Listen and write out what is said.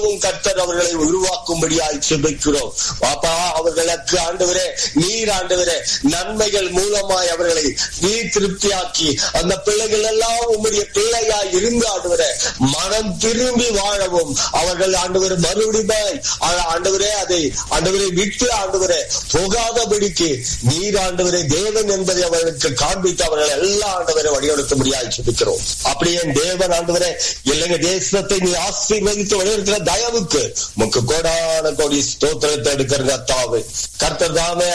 கர்த்தர் அவர்களை உருவாக்கும்படியாய் செபிக்கிறோம் பாப்பா அவர்களுக்கு ஆண்டவரே நீர் ஆண்டவரே நன்மைகள் மூலமாய் அவர்களை நீர் திருப்தியாக்கி அந்த பிள்ளைகள் எல்லாம் உம்முடைய பிள்ளையாய் இருந்து ஆண்டவரே மனம் திரும்பி வாழவும் அவர்கள் ஆண்டவர் மறுபடியும் ஆண்டவரே அதை ஆண்டவரை விட்டு ஆண்டவரே போகாதபடிக்கு நீர் ஆண்டவரே தேவன் என்பதை அவர்களுக்கு காண்பித்து அவர்கள் எல்லா ஆண்டவரை வழிநடத்த முடியாது செபிக்கிறோம் அப்படியே தேவன் ஆண்டவரே இலங்கை தேசத்தை நீ ஆசீர்வதித்து வழிநடத்துகிற தயவுக்கு முக்கு கோடான கோடி ஸ்தோத்திரத்தை எடுக்கிற கர்த்தாவே கர்த்தர் தாமே